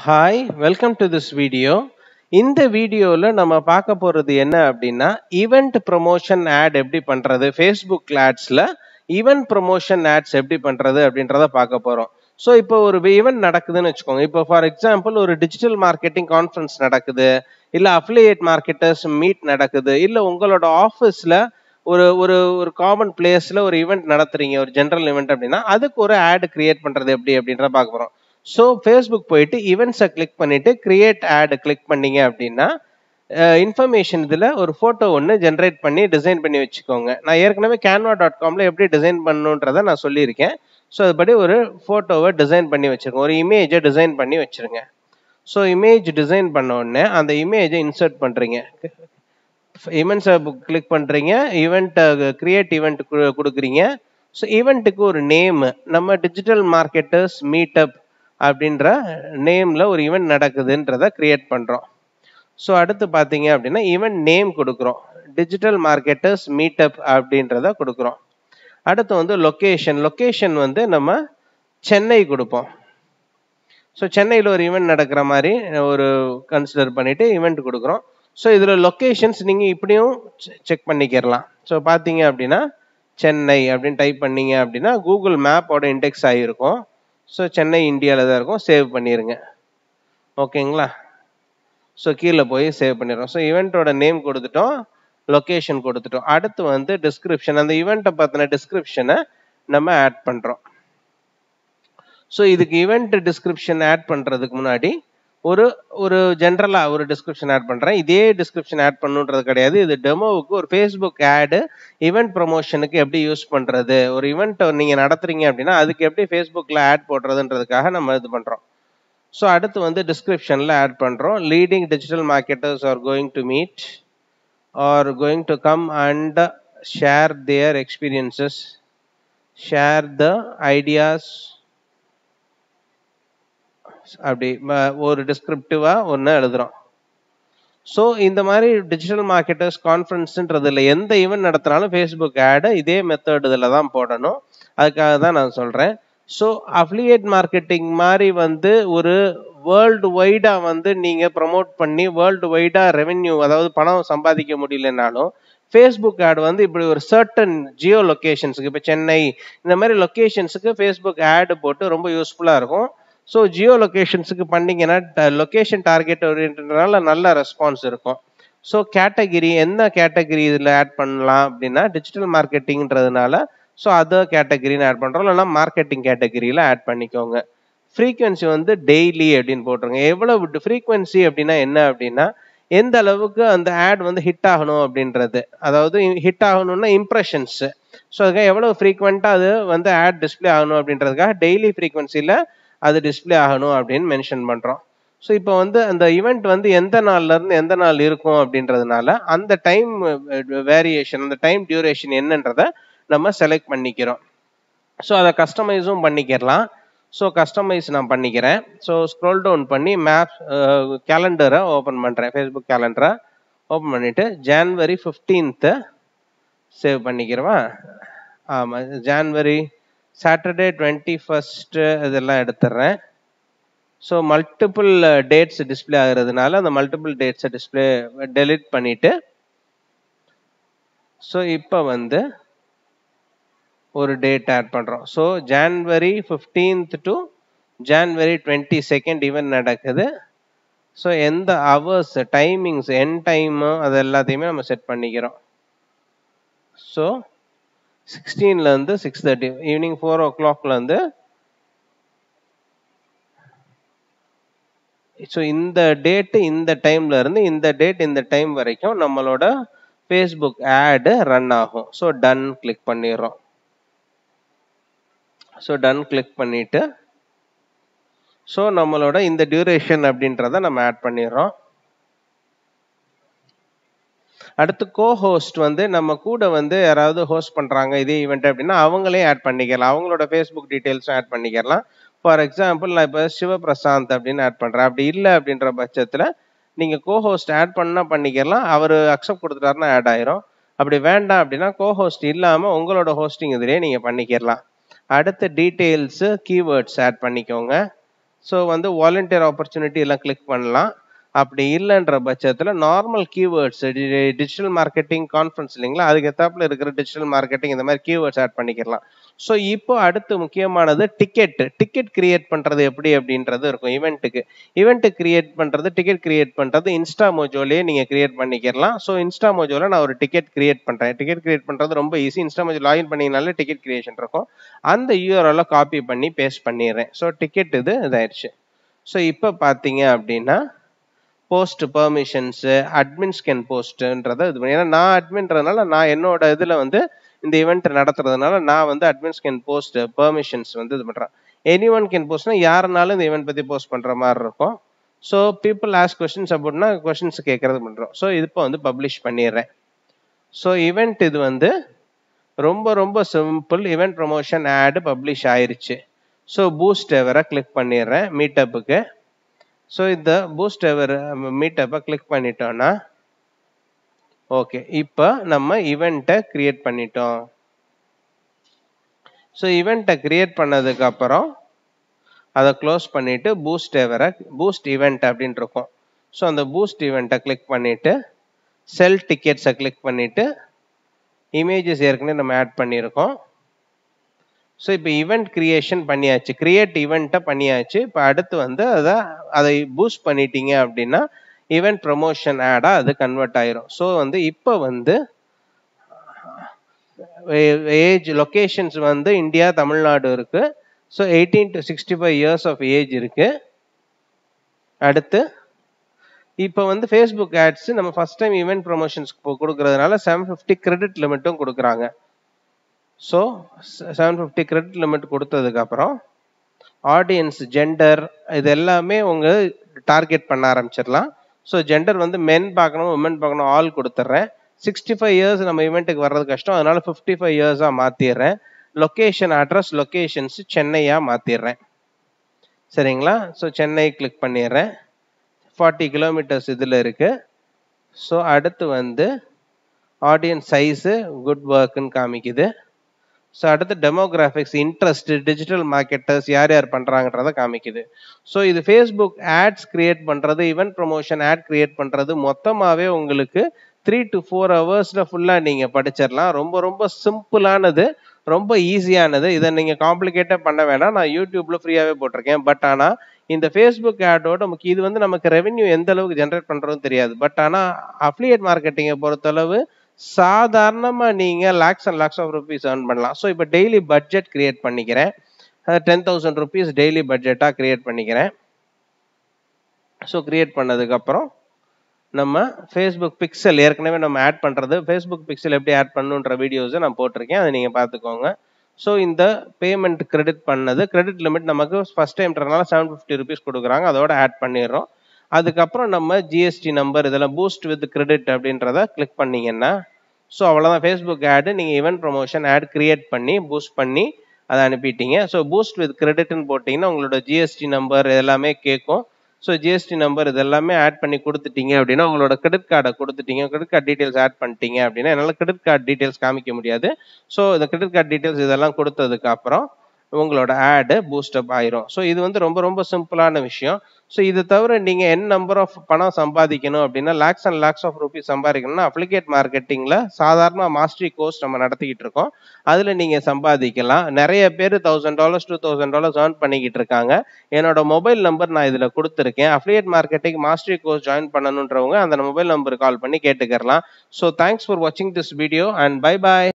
hi welcome to this video இந்த வீடியோவில் நம்ம பார்க்க போகிறது என்ன அப்படின்னா ஈவெண்ட் ப்ரொமோஷன் ஆட் எப்படி பண்ணுறது ஃபேஸ்புக் ஆட்ஸில் ஈவெண்ட் ப்ரொமோஷன் ஆட்ஸ் எப்படி பண்ணுறது அப்படின்றத பார்க்க போகிறோம் ஸோ இப்போ ஒரு ஈவெண்ட் நடக்குதுன்னு வச்சுக்கோங்க இப்போ ஃபார் எக்ஸாம்பிள் ஒரு டிஜிட்டல் மார்க்கெட்டிங் கான்ஃபரன்ஸ் நடக்குது இல்லை அஃபிலியேட் மார்க்கெட்டர்ஸ் மீட் நடக்குது இல்லை உங்களோட ஆஃபீஸில் ஒரு ஒரு ஒரு காமன் பிளேஸில் ஒரு ஈவெண்ட் நடத்துறீங்க ஒரு ஜென்ரல் ஈவெண்ட் அப்படின்னா அதுக்கு ஒரு ஆட் கிரியேட் பண்ணுறது எப்படி அப்படின்றத பார்க்க போகிறோம் ஸோ ஃபேஸ்புக் போயிட்டு ஈவெண்ட்ஸை கிளிக் பண்ணிட்டு கிரியேட் ஆட் கிளிக் பண்ணீங்க அப்படின்னா இன்ஃபர்மேஷன் இதில் ஒரு ஃபோட்டோ ஒன்று ஜென்ரேட் பண்ணி டிசைன் பண்ணி வச்சுக்கோங்க நான் ஏற்கனவே கேன்வா டாட் காமில் எப்படி டிசைன் பண்ணணுன்றதை நான் சொல்லியிருக்கேன் ஸோ அதுபடி ஒரு ஃபோட்டோவை டிசைன் பண்ணி வச்சுருங்க ஒரு இமேஜை டிசைன் பண்ணி வச்சுருங்க ஸோ இமேஜ் டிசைன் பண்ண உடனே அந்த இமேஜை இன்சர்ட் பண்ணுறீங்க ஈவெண்ட்ஸை கிளிக் பண்ணுறீங்க ஈவெண்ட் கிரியேட் ஈவெண்ட் கொடுக்குறீங்க ஸோ ஈவெண்ட்டுக்கு ஒரு நேம் நம்ம டிஜிட்டல் மார்க்கெட்டர்ஸ் மீட்டப் அப்படின்ற நேமில் ஒரு ஈவெண்ட் நடக்குதுன்றத கிரியேட் பண்ணுறோம் ஸோ அடுத்து பார்த்தீங்க அப்படின்னா ஈவெண்ட் நேம் கொடுக்குறோம் டிஜிட்டல் மார்க்கெட்டர்ஸ் மீட்டப் அப்படின்றத கொடுக்குறோம் அடுத்து வந்து லொக்கேஷன் லொக்கேஷன் வந்து நம்ம சென்னை கொடுப்போம் ஸோ சென்னையில் ஒரு ஈவெண்ட் நடக்கிற மாதிரி ஒரு கன்சிடர் பண்ணிவிட்டு ஈவெண்ட் கொடுக்குறோம் ஸோ இதில் லொக்கேஷன்ஸ் நீங்கள் இப்படியும் செக் பண்ணிக்கிறலாம் ஸோ பார்த்தீங்க அப்படின்னா சென்னை அப்படின்னு டைப் பண்ணீங்க அப்படின்னா கூகுள் மேப்போட இண்டெக்ஸ் ஆகிருக்கும் ஸோ சென்னை இந்தியாவில் தான் இருக்கும் சேவ் பண்ணிடுங்க ஓகேங்களா ஸோ கீழே போய் சேவ் பண்ணிடுறோம் ஸோ ஈவெண்ட்டோட நேம் கொடுத்துட்டோம் லொக்கேஷன் கொடுத்துட்டோம் அடுத்து வந்து டிஸ்கிரிப்ஷன் அந்த ஈவெண்ட்டை பற்றின டிஸ்கிரிப்ஷனை நம்ம ஆட் பண்ணுறோம் ஸோ இதுக்கு ஈவெண்ட் டிஸ்கிரிப்ஷன் ஆட் பண்ணுறதுக்கு முன்னாடி ஒரு ஒரு ஜென்ரலாக ஒரு டிஸ்கிரிப்ஷன் ஆட் பண்ணுறேன் இதே டிஸ்கிரிப்ஷன் ஆட் பண்ணுன்றது கிடையாது இது டெமோவுக்கு ஒரு ஃபேஸ்புக் ஆடு ஈவெண்ட் ப்ரொமோஷனுக்கு எப்படி யூஸ் பண்ணுறது ஒரு ஈவெண்ட் நீங்கள் நடத்துறீங்க அப்படின்னா அதுக்கு எப்படி ஃபேஸ்புக்கில் ஆட் போடுறதுன்றதுக்காக நம்ம இது பண்ணுறோம் ஸோ அடுத்து வந்து டிஸ்கிரிப்ஷனில் ஆட் பண்ணுறோம் leading digital marketers are going to meet are going to come and share their experiences share the ideas அப்படி ஒரு டிஸ்கிரிப்டிவாக ஒன்று எழுதுகிறோம் ஸோ இந்த மாதிரி டிஜிட்டல் மார்க்கெட்டர்ஸ் கான்ஃபரன்ஸுன்றதில் எந்த ஈவெண்ட் நடத்தினாலும் ஃபேஸ்புக் ஆடு இதே மெத்தட் இதில் தான் போடணும் அதுக்காக தான் நான் சொல்கிறேன் ஸோ அஃபிலியேட் மார்க்கெட்டிங் மாதிரி வந்து ஒரு வேர்ல்டு வைடாக வந்து நீங்கள் ப்ரமோட் பண்ணி வேர்ல்டு வைடாக ரெவென்யூ அதாவது பணம் சம்பாதிக்க முடியலனாலும் ஃபேஸ்புக் ஆட் வந்து இப்படி ஒரு சர்டன் ஜியோ லொக்கேஷன்ஸுக்கு இப்போ சென்னை இந்த மாதிரி லொக்கேஷன்ஸுக்கு ஃபேஸ்புக் ஆடு போட்டு ரொம்ப யூஸ்ஃபுல்லாக இருக்கும் ஸோ ஜியோ லொக்கேஷன்ஸுக்கு பண்ணிங்கன்னா லொக்கேஷன் டார்கெட் ஓரியன்ட்னால நல்ல ரெஸ்பான்ஸ் இருக்கும் ஸோ கேட்டகிரி என்ன கேட்டகிரி இதில் ஆட் பண்ணலாம் அப்படின்னா டிஜிட்டல் மார்க்கெட்டிங்கிறதுனால ஸோ அதர் கேட்டகிரின்னு ஆட் பண்ணுறோம் இல்லைனா மார்க்கெட்டிங் கேட்டகிரியில் ஆட் பண்ணிக்கோங்க ஃப்ரீக்வன்சி வந்து டெய்லி அப்படின்னு போட்டுருங்க எவ்வளவு ஃப்ரீக்வன்சி அப்படின்னா என்ன அப்படின்னா எந்த அளவுக்கு அந்த ஆட் வந்து ஹிட் ஆகணும் அப்படின்றது அதாவது ஹிட் ஆகணும்னா இம்ப்ரெஷன்ஸு ஸோ அதுக்காக எவ்வளோ ஃப்ரீக்வெண்ட்டாக அது வந்து ஆட் டிஸ்பிளே ஆகணும் அப்படின்றதுக்காக டெய்லி ஃப்ரீக்வன்சியில் அது டிஸ்பிளே ஆகணும் அப்படின்னு மென்ஷன் பண்ணுறோம் ஸோ இப்போ வந்து அந்த ஈவெண்ட் வந்து எந்த நாள்லேருந்து எந்த நாள் இருக்கும் அப்படின்றதுனால அந்த டைம் வேரியேஷன் அந்த டைம் டியூரேஷன் என்னன்றதை நம்ம செலக்ட் பண்ணிக்கிறோம் ஸோ அதை கஸ்டமைஸும் பண்ணிக்கிறலாம் ஸோ கஸ்டமைஸ் நான் பண்ணிக்கிறேன் ஸோ ஸ்க்ரோல் டவுன் பண்ணி மேப் கேலண்டரை ஓப்பன் பண்ணுறேன் ஃபேஸ்புக் கேலண்டரை ஓப்பன் பண்ணிவிட்டு ஜான்வரி ஃபிஃப்டீன்த்து சேவ் பண்ணிக்கிறவா ஆமாம் ஜான்வரி சாட்டர்டே டுவெண்ட்டி ஃபஸ்ட்டு இதெல்லாம் எடுத்துடுறேன் ஸோ மல்டிபிள் டேட்ஸ் டிஸ்பிளே ஆகுறதுனால அந்த மல்டிபிள் டேட்ஸை டிஸ்பிளே டெலிட் பண்ணிவிட்டு ஸோ இப்போ வந்து ஒரு டேட் ஆட் பண்ணுறோம் so January fifteenth to January twenty second event நடக்குது ஸோ எந்த ஹவர்ஸ் டைமிங்ஸ் என் டைமு அது எல்லாத்தையுமே நம்ம செட் பண்ணிக்கிறோம் ஸோ சிக்ஸ்டீன்லேருந்து சிக்ஸ் தேர்ட்டி ஈவினிங் ஃபோர் ஓ கிளாக்லேருந்து ஸோ இந்த டேட்டு இந்த டைம்ல இருந்து இந்த டேட் இந்த டைம் வரைக்கும் நம்மளோட ஃபேஸ்புக் ஆடு ரன் ஆகும் ஸோ டன் கிளிக் பண்ணிடுறோம் ஸோ டன் கிளிக் பண்ணிட்டு ஸோ நம்மளோட இந்த டியூரேஷன் அப்படின்றத நம்ம ஆட் பண்ணிடுறோம் அடுத்து கோ ஹோஸ்ட் வந்து நம்ம கூட வந்து யாராவது ஹோஸ்ட் பண்ணுறாங்க இதே ஈவெண்ட் அப்படின்னா அவங்களே ஆட் பண்ணிக்கலாம் அவங்களோட ஃபேஸ்புக் டீட்டெயில்ஸும் ஆட் பண்ணிக்கலாம் ஃபார் எக்ஸாம்பிள் நான் இப்போ சிவபிரசாந்த் அப்படின்னு ஆட் பண்ணுறேன் அப்படி இல்லை அப்படின்ற பட்சத்தில் நீங்கள் கோ ஹோஸ்ட் ஆட் பண்ணால் பண்ணிக்கலாம் அவர் அக்செப்ட் கொடுத்துட்டாருன்னா ஆட் ஆயிரும் அப்படி வேண்டாம் அப்படின்னா கோ ஹோஸ்ட் இல்லாமல் உங்களோட ஹோஸ்டிங் இதிலே நீங்கள் பண்ணிக்கிறலாம் அடுத்த டீட்டெயில்ஸு கீவேர்ட்ஸ் ஆட் பண்ணிக்கோங்க ஸோ வந்து வாலண்டியர் ஆப்பர்ச்சுனிட்டி எல்லாம் கிளிக் பண்ணலாம் அப்படி இல்லைன்ற பட்சத்தில் normal keywords digital marketing conference இல்லைங்களா அதுக்கு எத்தாப்புல இருக்கிற டிஜிட்டல் மார்க்கெட்டிங் இந்த மாதிரி கீவேர்ட்ஸ் ஆட் பண்ணிக்கலாம் ஸோ இப்போ அடுத்து முக்கியமானது டிக்கெட் டிக்கெட் கிரியேட் பண்ணுறது எப்படி அப்படின்றது இருக்கும் ஈவெண்ட்டுக்கு ஈவெண்ட்டு கிரியேட் பண்ணுறது டிக்கெட் கிரியேட் பண்ணுறது இன்ஸ்டா மோஜோலேயே நீங்கள் கிரியேட் பண்ணிக்கலாம் ஸோ இன்ஸ்டா மோஜோவில் நான் ஒரு டிக்கெட் கிரியேட் பண்ணுறேன் டிக்கெட் கிரியேட் பண்ணுறது ரொம்ப ஈஸி இன்ஸ்டா மோஜோ லாகின் பண்ணிங்கனாலே டிக்கெட் கிரியேஷன் இருக்கும் அந்த யூஆர்எல்ல காப்பி பண்ணி பேஸ்ட் பண்ணிடுறேன் ஸோ டிக்கெட் இது இதாயிடுச்சு ஸோ இப்போ பார்த்தீங்க அப்படின்னா போஸ்ட் பெர்மிஷன்ஸு அட்மின் ஸ்கேன் போஸ்ட்டுன்றதை இது பண்ணி ஏன்னா நான் அட்மின்றதுனால நான் என்னோட இதில் வந்து இந்த ஈவெண்ட் நடத்துறதுனால நான் வந்து அட்மின் ஸ்கேன் போஸ்ட் பெர்மிஷன்ஸ் வந்து இது பண்ணுறேன் எனி ஒன் கேன் போஸ்ட்னா யாருனாலும் இந்த ஈவெண்ட் பற்றி போஸ்ட் பண்ணுற மாதிரி இருக்கும் ஸோ பீப்புள் ஆஸ் கொஸ்டின்ஸ் அப்படின்னா கொஸ்டின்ஸ் கேட்கறது பண்ணுறோம் ஸோ இது இப்போ வந்து பப்ளிஷ் பண்ணிடுறேன் ஸோ ஈவெண்ட் இது வந்து ரொம்ப ரொம்ப simple event promotion ad publish ஆயிருச்சு ஸோ பூஸ்ட் எவரை கிளிக் பண்ணிடுறேன் மீட்டப்புக்கு ஸோ இந்த பூஸ்ட் எவர் மீட்டப்பை கிளிக் பண்ணிட்டோம்னா ஓகே இப்போ நம்ம ஈவெண்ட்டை கிரியேட் பண்ணிட்டோம் ஸோ ஈவெண்ட்டை கிரியேட் பண்ணதுக்கு அப்புறம் அதை க்ளோஸ் பண்ணிட்டு பூஸ்ட் எவரை பூஸ்ட் ஈவெண்ட் அப்படின்னு இருக்கும் ஸோ அந்த பூஸ்ட் ஈவெண்ட்டை கிளிக் பண்ணிட்டு செல் டிக்கெட்ஸை கிளிக் பண்ணிட்டு இமேஜஸ் ஏற்கனவே நம்ம ஆட் பண்ணியிருக்கோம் ஸோ இப்போ ஈவெண்ட் கிரியேஷன் பண்ணியாச்சு கிரியேட் ஈவெண்ட்டை பண்ணியாச்சு இப்போ அடுத்து வந்து அதை அதை பூஸ்ட் பண்ணிட்டீங்க அப்படின்னா ஈவெண்ட் ப்ரொமோஷன் ஆடாக அது கன்வெர்ட் ஆயிரும் ஸோ வந்து இப்போ வந்து ஏஜ் லொக்கேஷன்ஸ் வந்து இந்தியா தமிழ்நாடு இருக்கு so eighteen to sixty five years of age இருக்கு அடுத்து இப்போ வந்து ஃபேஸ்புக் ஆட்ஸ் நம்ம ஃபர்ஸ்ட் டைம் ஈவெண்ட் ப்ரொமோஷன்ஸ் கொடுக்கறதுனால செவன் ஃபிஃப்டி கிரெடிட் லிமிட்டும் கொடுக்குறாங்க so seven fifty credit limit கொடுத்ததுக்கப்புறம் ஆடியன்ஸ் ஜெண்டர் இது எல்லாமே உங்கள் டார்கெட் பண்ண ஆரம்பிச்சிடலாம் ஸோ ஜெண்டர் வந்து மென் பார்க்கணும் உமன் பார்க்கணும் ஆல் கொடுத்துட்றேன் சிக்ஸ்டி ஃபைவ் இயர்ஸ் நம்ம ஈவெண்ட்டுக்கு வர்றது கஷ்டம் அதனால ஃபிஃப்டி ஃபைவ் இயர்ஸாக மாற்றிடுறேன் லொக்கேஷன் அட்ரஸ் லொக்கேஷன்ஸ் சென்னையாக மாற்றிடுறேன் சரிங்களா ஸோ சென்னை கிளிக் பண்ணிடுறேன் ஃபார்ட்டி கிலோமீட்டர்ஸ் இதில் இருக்குது ஸோ அடுத்து வந்து ஆடியன்ஸ் சைஸு குட் ஒர்க்குன்னு காமிக்குது ஸோ அடுத்து டெமோகிராஃபிக்ஸ் இன்ட்ரெஸ்ட் டிஜிட்டல் மார்க்கெட்டர்ஸ் யார் யார் பண்ணுறாங்கன்றத காமிக்குது ஸோ இது ஃபேஸ்புக் ஆட்ஸ் கிரியேட் பண்ணுறது ஈவெண்ட் ப்ரொமோஷன் ஆட் கிரியேட் பண்ணுறது மொத்தமாகவே உங்களுக்கு த்ரீ டு ஃபோர் ஹவர்ஸில் ஃபுல்லாக நீங்கள் படிச்சிடலாம் ரொம்ப ரொம்ப சிம்பிளானது ரொம்ப ஈஸியானது இதை நீங்கள் காம்ப்ளிகேட்டாக பண்ண வேணாம் நான் யூடியூப்பில் ஃப்ரீயாகவே போட்டிருக்கேன் பட் ஆனால் இந்த ஃபேஸ்புக் ஆடோட முக்கிய இது வந்து நமக்கு ரெவென்யூ எந்த அளவுக்கு ஜென்ரேட் பண்ணுறதுன்னு தெரியாது பட் ஆனால் அஃப்லியேட் மார்க்கெட்டிங்கை பொறுத்தளவு சாதாரணமாக நீங்கள் lakhs and lakhs of rupees earn பண்ணலாம் ஸோ இப்போ டெய்லி பட்ஜெட் கிரியேட் பண்ணிக்கிறேன் டென் தௌசண்ட் ருபீஸ் டெய்லி பட்ஜெட்டாக கிரியேட் பண்ணிக்கிறேன் ஸோ கிரியேட் பண்ணதுக்கப்புறம் நம்ம ஃபேஸ்புக் பிக்சல் ஏற்கனவே நம்ம ஆட் பண்ணுறது ஃபேஸ்புக் பிக்சல் எப்படி ஆட் பண்ணுன்ற வீடியோஸை நான் போட்டிருக்கேன் அதை நீங்கள் பார்த்துக்கோங்க ஸோ இந்த பேமெண்ட் கிரெடிட் பண்ணது கிரெடிட் லிமிட் நமக்கு ஃபஸ்ட் டைம்ன்றனால செவன் ஃபிஃப்டி ருபீஸ் கொடுக்குறாங்க அதோட ஆட் பண்ணிடுறோம் அதுக்கப்புறம் நம்ம ஜிஎஸ்டி நம்பர் இதெல்லாம் பூஸ்ட் வித் கிரெடிட் அப்படின்றத கிளிக் பண்ணீங்கன்னா ஸோ அவ்வளோதான் ஃபேஸ்புக் ஆடு நீங்கள் ஈவெண்ட் ப்ரொமோஷன் ஆட் கிரியேட் பண்ணி பூஸ்ட் பண்ணி அதை அனுப்பிட்டீங்க ஸோ பூஸ்ட் வித் கிரெடிட்னு போட்டிங்கன்னா உங்களோட ஜிஎஸ்டி நம்பர் எல்லாமே கேட்கும் ஸோ ஜிஎஸ்டி நம்பர் இதெல்லாமே ஆட் பண்ணி கொடுத்துட்டீங்க அப்படின்னா உங்களோட கிரெடிட் கார்டை கொடுத்துட்டீங்க கிரெடிட் கார்டு டீட்டெயில்ஸ் ஆட் பண்ணிட்டீங்க அப்படின்னா என்னால் கிரெடிட் கார்டு டீட்டெயில்ஸ் காமிக்க முடியாது ஸோ இந்த கிரெடிட் கார்டு டீட்டெயில்ஸ் இதெல்லாம் கொடுத்ததுக்கு அப்புறம் உங்களோட ஆடு பூஸ்டப் ஆயிரும் ஸோ இது வந்து ரொம்ப ரொம்ப சிம்பிளான விஷயம் ஸோ இது தவிர நீங்கள் என் நம்பர் ஆஃப் பணம் சம்பாதிக்கணும் அப்படின்னா lakhs and lakhs of rupees சம்பாதிக்கணும்னா அப்ளிகேட் மார்க்கெட்டிங்கில் சாதாரண மாஸ்டரி கோர்ஸ் நம்ம நடத்திக்கிட்டு இருக்கோம் அதில் நீங்கள் சம்பாதிக்கலாம் நிறைய பேர் thousand dollars two thousand dollars earn பண்ணிக்கிட்டு இருக்காங்க என்னோட மொபைல் நம்பர் நான் இதில் கொடுத்துருக்கேன் affiliate marketing mastery course join பண்ணணுன்றவங்க அந்த மொபைல் நம்பர் கால் பண்ணி கேட்டுக்கிறலாம் ஸோ தேங்க்ஸ் ஃபார் வாட்சிங் this video and bye bye